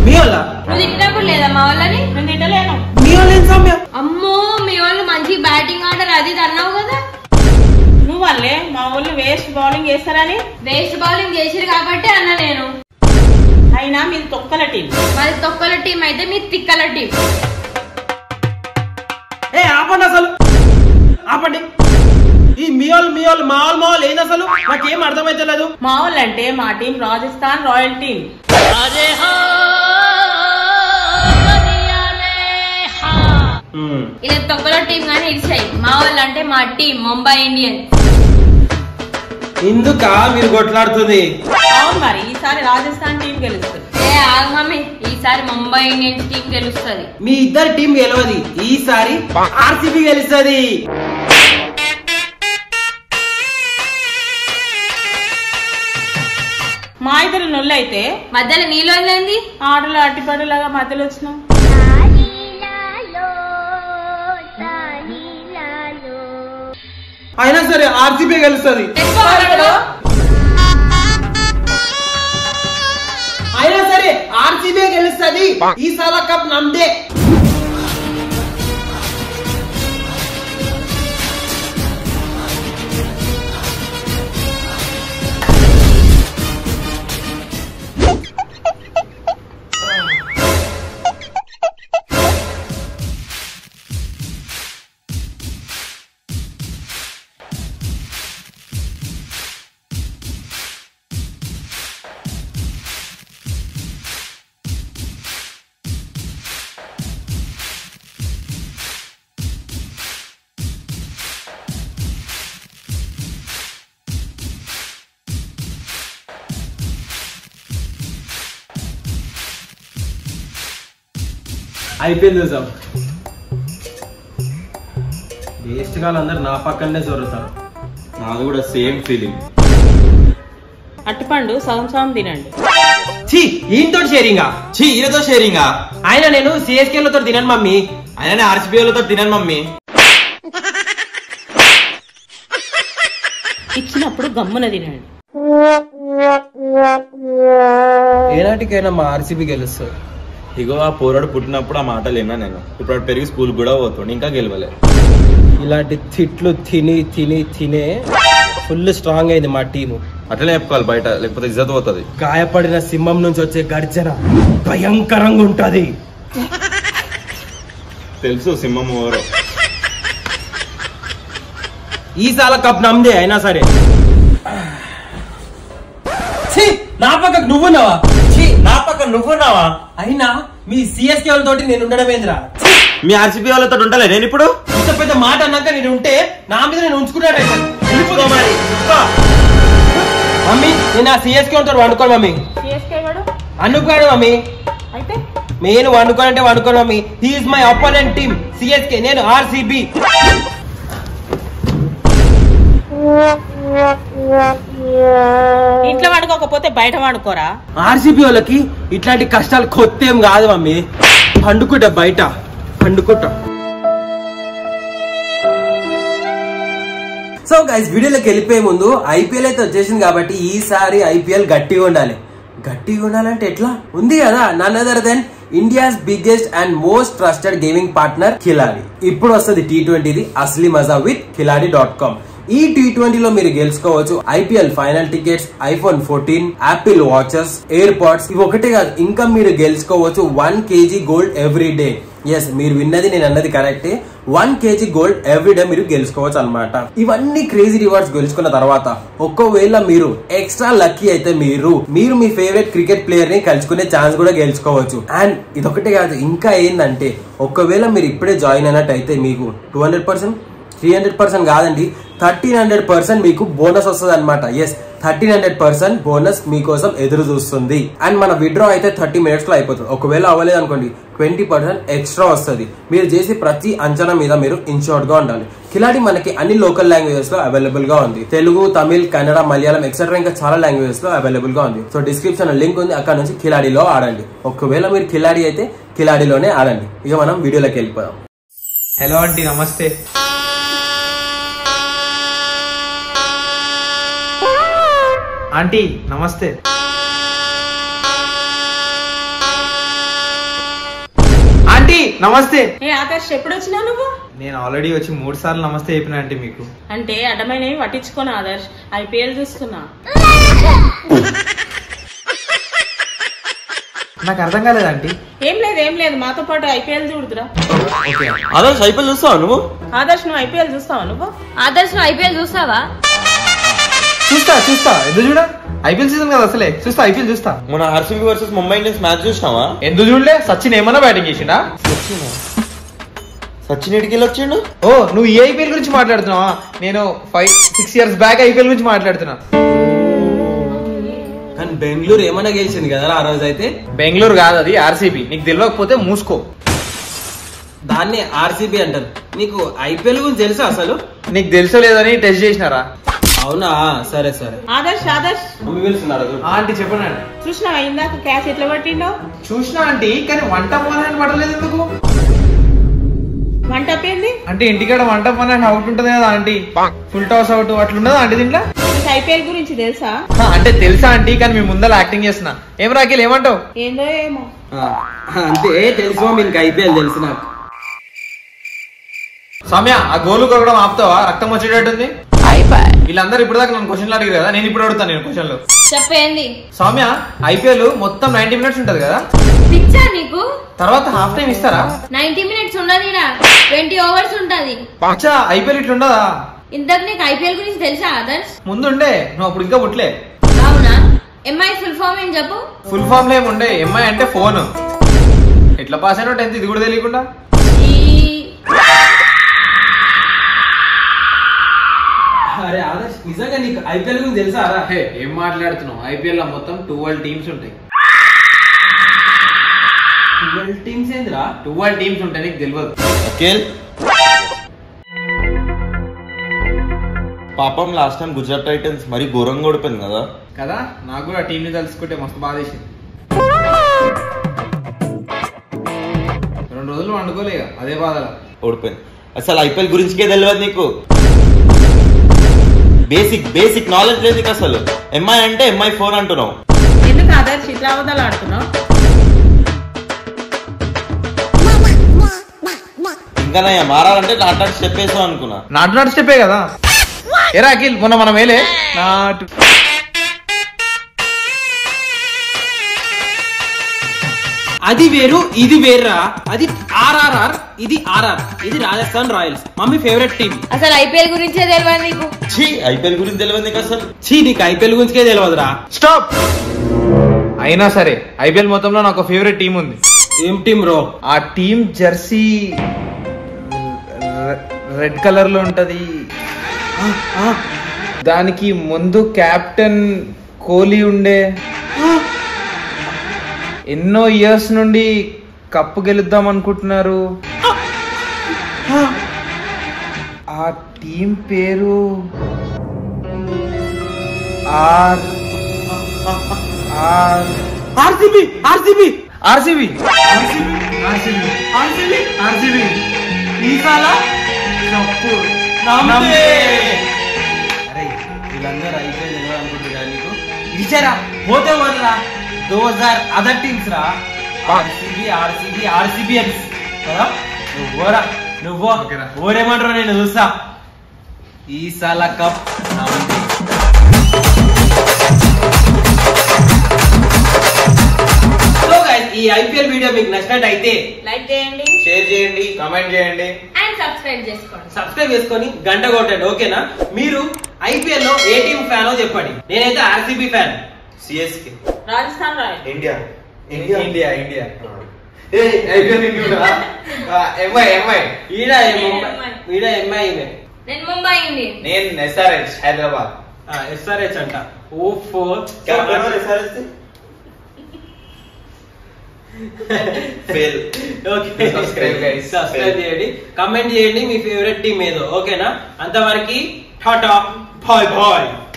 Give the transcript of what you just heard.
మీ వాళ్ళ నువ్వు తిట్టినప్పుడు లేదా మా వాళ్ళని నేను తింటలేను మీ వాళ్ళు ఏం సౌమ్య అమ్మో మీ వాళ్ళు మంచి బ్యాటింగ్ ఆర్డర్ అది ఇది అన్నావు కదా నువ్వు వాళ్ళే మా ఊళ్ళు వేస్ట్ బౌలింగ్ చేస్తారని వేస్ట్ బౌలింగ్ చేసిరు కాబట్టి అన్న నేను అయినా మీది తొక్కల టీం మాది తొక్కల టీం అయితే మీ తిక్కల టీం ఏ ఆపండి అసలు ఆపండి ఈ మీ వాళ్ళు మీ వాళ్ళు మా వాళ్ళు మా వాళ్ళు ఏంది అసలు నాకేం అర్థమైతలేదు మా ఊళ్ళు అంటే మా టీం రాజస్థాన్ రాయల్ టీం ఉమ్. ఇది తొక్కల టీం కానీ ఇచ్చాయి మా వాళ్ళు అంటే మా టీం ముంబై ఇండియన్స్ ఇందుక మీరు కొట్లాడుతుంది అవును మరి ఈసారి రాజస్థాన్ టీం గెలుస్తుంది ఏ ఆగు మమ్మీ ఈసారి ముంబై ఇండియన్స్ టీం గెలుస్తుంది మీ ఇద్దరు టీం గెలవది ఈసారి ఆర్సీబీ గెలుస్తుంది మా ఇద్దరు నుల్లైతే మధ్యలో నీళ్ళు వదిలేంది ఆటలు అట్టిపడులాగా మధ్యలో వచ్చినాం అయినా సరే ఆర్సీబీ గెలుస్తుంది అయినా సరే ఆర్సీబీ గెలుస్తుంది ఈ సాల కప్ నమ్దే ఐపీఎల్ చూసాం వేస్ట్ గాలు అందరు నా పక్కనే జరుగుతారు నాది కూడా సేమ్ ఫీలింగ్ అట్టిపండు సగం సగం తినండి ఛీ ఈయనతో షేరింగా ఛీ ఈయనతో షేరింగా ఆయన నేను సిఎస్కేలతో తినను మమ్మీ ఆయననే ఆర్సీబీలతో తినను మమ్మీ ఇచ్చినప్పుడు గమ్మున తినండి ఏనాటికైనా మా ఆర్సీబీ గెలుస్తుంది ఇగో ఆ పోరాడు పుట్టినప్పుడు ఆ మాటలు విన్నా నేను ఇప్పుడు వాడు పెరిగి స్కూల్ కూడా పోతుండే ఇంకా గెలవలే ఇలాంటి తిట్లు తిని తిని తినే ఫుల్ స్ట్రాంగ్ అయింది మా టీము అట్లనే చెప్పుకోవాలి బయట లేకపోతే ఇజ్జత్ పోతుంది గాయపడిన సింహం నుంచి వచ్చే గర్జన భయంకరంగా ఉంటది తెలుసు సింహం ఎవరో ఈ సాల కప్ నమ్దే అయినా సరే ఛీ, నా పక్కకు నువ్వున్నావా ఛీ, నా పక్క నువ్వున్నావా అయినా మీ సిఎస్కే వాళ్ళతోటి నేను ఉండడమేంద్రా మీ ఆర్సీబీ వాళ్ళతో ఉంటలే నేను ఇప్పుడు ఇంత పెద్ద మాట అన్నాక నేను ఉంటే నా మీద నేను ఉంచుకున్నాడు మమ్మీ నేను ఆ సిఎస్కే వాళ్ళతో వండుకోను మమ్మీ సిఎస్కే వాడు అనుకోడు మమ్మీ అయితే నేను వండుకోనంటే వండుకోను mummy he is my opponent team CSK నేను ఆర్సీబీ ఇంట్లో వండుకోకపోతే బయట వండుకోరా ఆర్సీబీ వాళ్ళకి ఇట్లాంటి కష్టాలు కొత్త ఏం కాదు మమ్మీ పండుకుంటా బయట పండుకుంటా సో గైస్ వీడియోలోకి వెళ్ళిపోయే ముందు ఐపీఎల్ అయితే వచ్చేసింది కాబట్టి ఈసారి ఐపీఎల్ గట్టిగా ఉండాలి గట్టిగా ఉండాలంటే ఎట్లా ఉంది కదా none other than India's biggest and most trusted gaming partner Khiladi ఇప్పుడు వస్తుంది టీ ట్వంటీది అస్లీ మజా విత్ కిలాడి డాట్ కామ్ ఈ టీ ట్వంటీలో మీరు గెలుచుకోవచ్చు IPL final tickets iPhone fourteen Apple watches AirPods ఇవి ఒకటే కాదు ఇంకా మీరు గెలుచుకోవచ్చు one KG gold every day yes మీరు విన్నది నేను అన్నది కరెక్టే one KG gold every day మీరు గెలుచుకోవచ్చు అనమాట ఇవన్నీ క్రేజీ రివార్డ్స్ గెలుచుకున్న తర్వాత ఒక్కవేళ మీరు ఎక్స్ట్రా లక్కీ అయితే మీరు మీరు మీ ఫేవరెట్ క్రికెట్ ప్లేయర్ ని కలుసుకునే ఛాన్స్ కూడా గెలుచుకోవచ్చు అండ్ ఇదొకటే కాదు ఇంకా ఏంటంటే ఒకవేళ మీరు ఇప్పుడే జాయిన్ అయినట్టయితే మీకు two hundred percent three hundred percent కాదండి థర్టీన్ హండ్రెడ్ పర్సెంట్ మీకు బోనస్ వస్తుంది అనమాట yes thirteen hundred percent bonus మీకోసం ఎదురు చూస్తుంది అండ్ మన విడ్రా అయితే థర్టీ మినిట్స్ లో అయిపోతుంది ఒకవేళ అవ్వలేదు అనుకోండి ట్వంటీ పర్సెంట్ ఎక్స్ట్రా వస్తుంది మీరు చేసే ప్రతి అంచనా మీద మీరు ఇన్షోర్డ్ గా ఉండాలి కిలాడి మనకి అన్ని లోకల్ లాంగ్వేజెస్ లో అవైలబుల్ గా ఉంది తెలుగు తమిళ్ కన్నడ మలయాళం ఎక్సెట్రా ఇంకా చాలా లాంగ్వేజెస్ లో అవైలబుల్ గా ఉంది సో డిస్క్రిప్షన్ లింక్ ఉంది అక్కడ నుంచి కిలాడిలో ఆడండి ఒకవేళ మీరు కిలాడి అయితే కిలాడిలోనే ఆడండి ఇక మనం వీడియోలోకి వెళ్ళిపోదాం హలో ఆంటీ నమస్తే ఆంటీ నమస్తే నమస్తే ఏ ఆదర్శ్ ఎప్పుడు వచ్చినావు నువ్వు నేను ఆల్రెడీ వచ్చి మూడు సార్లు నమస్తే చెప్పిన ఆంటీ మీకు అంటే అడ్డమైనవి పట్టించుకోను ఆదర్శ్ ఐపీఎల్ చూస్తున్నా నాకు అర్థం కాలేదు ఆంటీ ఏం లేదు ఏం లేదు మాతో పాటు ఐపీఎల్ చూడుదురా ఓకే అదే సైకిల్ చూస్తావా నువ్వు ఆదర్శ్ నువ్వు ఐపీఎల్ చూస్తావా నువ్వు ఆదర్శ్ నువ్వు ఐపీఎల్ చూస్తావా చూస్తా చూస్తా ఎందుకు చూడ ఐపీఎల్ సీజన్ కదా అసలే చూస్తా ఐపీఎల్ చూస్తా మన RCB versus Mumbai Indians match చూసినావా ఎందుకు చూడలే సచిన్ ఏమన్నా బ్యాటింగ్ చేసిండా సచిన్ ఎడికి వెళ్ళి వచ్చిండు ఓ నువ్వు ఈ ఐపీఎల్ గురించి మాట్లాడుతున్నావా నేను five six years back IPL గురించి మాట్లాడుతున్నా కానీ బెంగళూరు ఏమన్నా గెలిచింది కదా ఆ రోజు అయితే బెంగళూరు కాదు అది ఆర్సీబీ నీకు తెలియకపోతే మూసుకో దాన్ని ఆర్సీబీ అంటారు నీకు ఐపీఎల్ గురించి తెలుసా అసలు నీకు తెలుసో లేదని టెస్ట్ చేసినారా అవునా సరే సరే ఆదర్శ్ ఆదర్శ్ మమ్మీ పిలుస్తున్నారు ఆంటీ చెప్పండి చూసినావా ఇందాక క్యాచ్ ఎట్లా పట్టిండో చూసినా ఆంటీ కానీ వంట పని పడలేదు ఎందుకు వంట అప్పేంది అంటే ఇంటికాడ వంట పని అవుట్ ఉంటుంది కదా ఆంటీ ఫుల్ టాస్ అవుట్ అట్లుండదా ఆంటీ దీంట్లో నీకు ఐపీఎల్ గురించి తెలుసా హా, అంటే తెలుసా ఆంటీ కానీ మీ ముందర యాక్టింగ్ చేస్తున్నా ఏం రాకిల్ ఏమంటావు ఏందో ఏమో ఆ, అంతే తెలుసు మమ్మీ ఇంకా ఐపీఎల్ తెలుసు నాకు సౌమ్య ఆ గోలు కొరకడం ఆపుతావా రక్తం వచ్చేటట్టుంది వీళ్ళందరూ ఇప్పుడు దాకా నన్ను క్వశ్చన్లు అడిగారు కదా నేను ఇప్పుడు అడుగుతాను నేను క్వశ్చన్లు చెప్పేంది సౌమ్య ఐపీఎల్ మొత్తం నైన్టీ మినిట్స్ ఉంటది కదా పిచ్చా నీకు తర్వాత హాఫ్ టైం ఇస్తారా నైన్టీ మినిట్స్ ఉండదు ట్వంటీ ఓవర్స్ ఉంటది అచ్చా ఐపీఎల్ ఇట్లా ఉండదా ఇంతకు నీకు ఐపీఎల్ గురించి తెలుసా ఆదర్శ్ ముందుండే నువ్వు అప్పుడు ఇంకా పుట్టలే అవునా ఎంఐ ఫుల్ ఫామ్ ఏం చెప్పు ఫుల్ ఫామ్ లో ఏముండే ఎంఐ అంటే ఫోన్ ఎట్లా పాస్ అయినా టెన్త్ ఇది కూడా తెలియకుండా ఈ అరే ఆదర్శ్ నిజంగా నీకు ఐపీఎల్ గురించి తెలుసా రా హే, ఏం మాట్లాడుతున్నావు ఐపీఎల్ లో మొత్తం ట్వెల్వ్ టీమ్స్ ఉంటాయి ట్వెల్వ్ టీమ్స్ ఏందిరా ట్వెల్వ్ టీమ్స్ ఉంటాయి నీకు తెలియదు అఖిల్ పాపం లాస్ట్ టైం గుజరాత్ టైటన్స్ మరీ ఘోరంగా ఓడిపోయింది కదా కదా నాకు కూడా టీం ని తలుసుకుంటే మస్తు బాధ వేసింది రెండు రోజులు వండుకోలేక అదే బాధ ఓడిపోయింది అసలు ఐపీఎల్ గురించికే తెలియదు నీకు బేసిక్ బేసిక్ నాలెడ్జ్ లేదు నీకు అసలు ఎంఐ అంటే ఎంఐ ఫోన్ అంటున్నావు ఎందుకు ఆదర్శ్ ఇట్లా అబద్ధాలు ఆడుతున్నావు ఇంకా నా మారాలంటే నాటాడు చెప్పేసావు అనుకున్నా నాటు నాటు స్టెప్పే కదా ఏరా అఖిల్ మొన్న మనం వేలే నాటు అది వేరు ఇది వేర్రా అది ఆర్ఆర్ఆర్ ఇది ఆర్ఆర్ ఇది Rajasthan Royals mummy favourite team అసలు ఐపీఎల్ గురించే తెలియదు నీకు ఛీ ఐపీఎల్ గురించి తెలియదు నీకు అసలు చీ నీకు ఐపీఎల్ గురించికే తెలియదురా స్టాప్ అయినా సరే ఐపీఎల్ మొత్తంలో నాకు ఫేవరెట్ టీం ఉంది ఏం టీం రో ఆ టీం జెర్సీ రెడ్ కలర్ లో ఉంటది దానికి ముందు కెప్టెన్ కోహ్లీ ఉండే ఎన్నో ఇయర్స్ నుండి కప్పు గెలుద్దాం అనుకుంటున్నారు ఆ టీం పేరు R R RCB RCB RCB RCB RCB ఈసాల కప్పు నమ్మే. అరే వీళ్ళందరూ ఐపీఎల్ తెలియదు అనుకుంటున్నారు నీకు ఇచ్చారా పోతే వదరా దో హజార్ అదర్ టీమ్స్ రా ఆర్సీబీ ఆర్సీబీ ఆర్సీబీఎన్స్ కదా నువ్వోరా నువ్వు ఓకేరా. ఓరేమంటారో నేను చూస్తా ఈసాల కప్ నమ్మే. So guys, ఈ ఐపీఎల్ వీడియో మీకు నచ్చినట్టయితే లైక్ చేయండి షేర్ చేయండి కామెంట్ చేయండి అండ్ సబ్స్క్రైబ్ చేసుకోండి సబ్స్క్రైబ్ చేసుకొని గంట కొట్టండి ఓకేనా మీరు ఐపీఎల్ లో ఏ టీం ఫ్యానో చెప్పండి నేనైతే RCB fan CSK Rajasthan royal India India India MI MI ఈడ ముంబై ఈడ ఎంఐ ఈమె నేను ముంబై ఇండియన్ నేను ఎస్ఆర్హెచ్ హైదరాబాద్ ఎస్ఆర్హెచ్ అంట ఓ four fail okay Subscribe, guys. Subscribe చేయండి కమెంట్ చేయండి మీ ఫేవరెట్ టీం ఏదో ఓకేనా అంతవరకు టాటా బాయ్ బాయ్